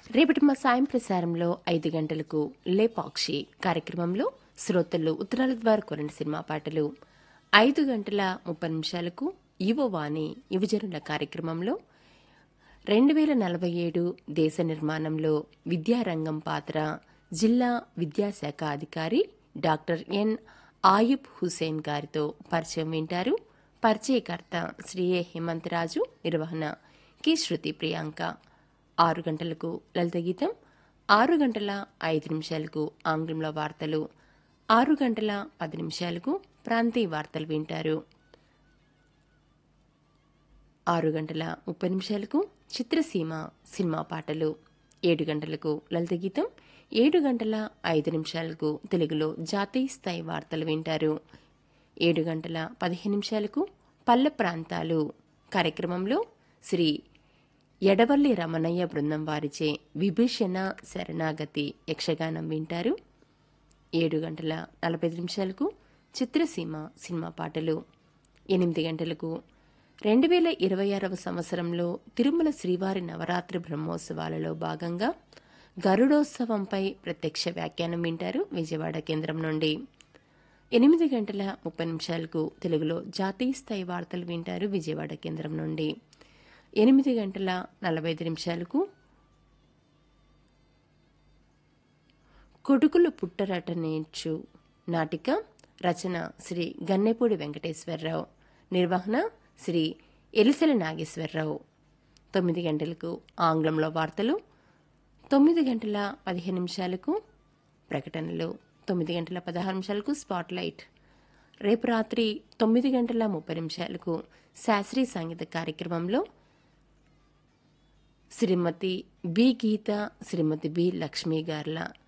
రేపటి మా సాయం ప్రసారంలో ఐదు గంటలకు లేపాక్షి కార్యక్రమంలో శ్రోతలు ఉత్తరాల ద్వారా కొరని సినిమా పాటలు ఐదు గంటల ముప్పై నిమిషాలకు యువవాణి యువజనుల కార్యక్రమంలో రెండు వేల నలభై ఏడు దేశ నిర్మాణంలో విద్యారంగం పాత్ర జిల్లా విద్యాశాఖ అధికారి డాక్టర్ ఎన్ ఆయుబ్ హుసేన్ గారితో పరిచయం వింటారు పరిచయకర్త శ్రీ ఏ హేమంతరాజు నిర్వహణ కి శృతి ప్రియాంక ఆరు గంటలకు లలిత గీతం ఆరు గంటల ఐదు నిమిషాలకు ఆంగ్లంలో వార్తలు ఆరు గంటల పది నిమిషాలకు ప్రాంతీయ వార్తలు వింటారు ఆరు గంటల ముప్పై నిమిషాలకు చిత్రసీమ సినిమా పాటలు ఏడు గంటలకు లలిత గీతం ఏడు గంటల ఐదు నిమిషాలకు తెలుగులో జాతీయ స్థాయి వార్తలు వింటారు ఏడు గంటల పదిహేను నిమిషాలకు పల్లె ప్రాంతాలు కార్యక్రమంలో శ్రీ ఎడవల్లి రమణయ్య బృందం వారిచే విభీషణ శరణాగతి యక్షగానం వింటారు ఏడు గంటల నలభై నిమిషాలకు చిత్రసీమ సినిమా పాటలు ఎనిమిది గంటలకు రెండు వేల ఇరవై ఆరవ సంవత్సరంలో తిరుమల శ్రీవారి నవరాత్రి బ్రహ్మోత్సవాలలో భాగంగా గరుడోత్సవంపై ప్రత్యక్ష వ్యాఖ్యానం వింటారు విజయవాడ కేంద్రం నుండి ఎనిమిది గంటల ముప్పై నిమిషాలకు తెలుగులో జాతీయ స్థాయి వార్తలు వింటారు విజయవాడ కేంద్రం నుండి ఎనిమిది గంటల నలభై ఐదు నిమిషాలకు కొడుకులు పుట్టరట నేర్చు నాటిక రచన శ్రీ గన్నెపూడి వెంకటేశ్వరరావు నిర్వహణ శ్రీ ఎలిసెల నాగేశ్వరరావు తొమ్మిది గంటలకు ఆంగ్లంలో వార్తలు తొమ్మిది గంటల పదిహేను నిమిషాలకు ప్రకటనలు తొమ్మిది గంటల పదహారు నిమిషాలకు స్పాట్లైట్ రేపు రాత్రి తొమ్మిది గంటల ముప్పై నిమిషాలకు శాస్త్రీయ సంగీత కార్యక్రమంలో శ్రీమతి బి గీత శ్రీమతి బి లక్ష్మి గార్ల